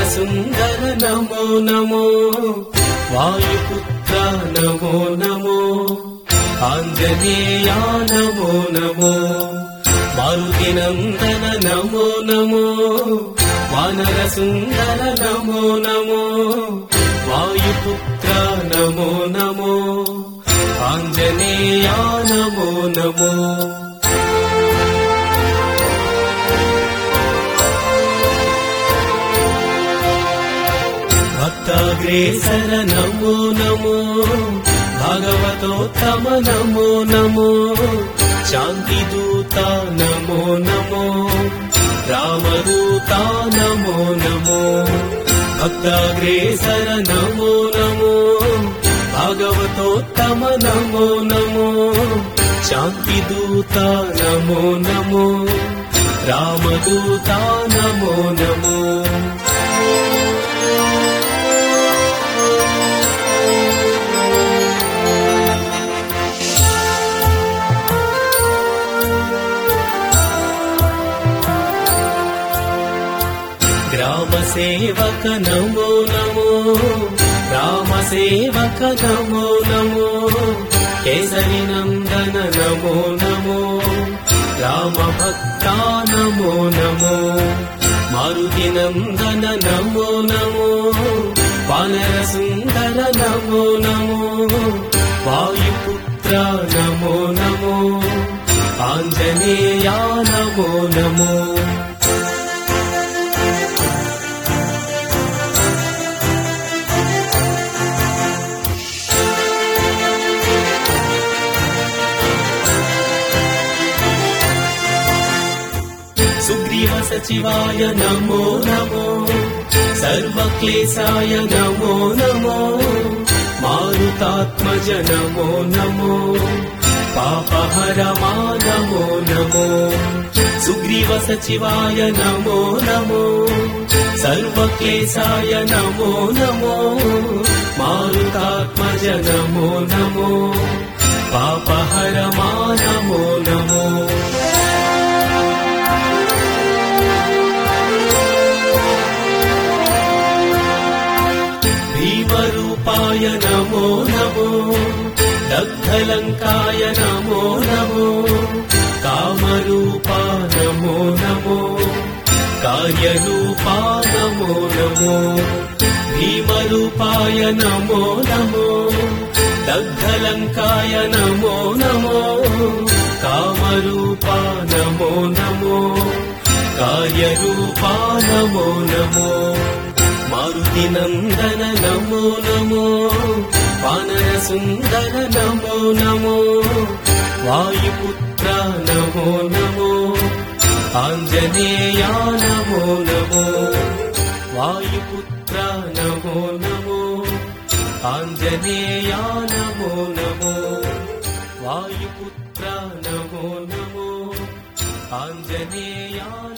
సుందర నమో నమో వాయుపుత్ర నమో నమో ఆంజనేయా నమో నమో మారుతి నందన నమో నమో వానర సుందర నమో నమో వాయుపుత్ర నమో నమో ఆంజనేయా నమో నమో భక్తాగ్రేసర నమో నమో భగవతోత్తమ నమో నమో శాంతి దూత నమో నమో రామదూత నమో నమో భక్తాగ్రేసర నమో నమో భాగవతోత్తమ నమో నమో శాంతి దూత నమో నమో రామదూత నమో నమో గ్రామ సేవక నమో నమో రామ సేవక నమో నమో కేసరి నందన నమో నమో రామ భక్త నమో నమో మారుతి నందన నమో నమో వానర సుందర నమో నమో వాయుపుత్ర నమో నమో ఆంజనేయా నమో నమో సుగ్రీవ సచివాయ నమో నమో సర్వక్లేశాయ నమో నమో మారుతాత్మజ నమో నమో పాపహరమా నమో నమో సుగ్రీవ సచివాయ నమో నమో సర్వక్లేశాయ నమో నమో మారుతాత్మజ నమో నమో పాపహరమా నమో నమో భీమరూపాయ నమో నమో దగ్ధలంకాయ నమో నమో కామరూపా నమో నమో కార్యరూపా నమో నమో భీమరూపాయ నమో నమో దగ్ధలంకాయ నమో నమో కామరూపా నమో నమో కార్యరూపా నమో నమో మారుతి నందన నమో నమో వానర సుందర నమో నమో వాయుపుత్ర నమో నమో ఆంజనేయా నమో నమో వాయుపుత్ర నమో నమో ఆంజనేయా నమో నమో వాయుపుత్ర నమో నమో ఆంజనేయా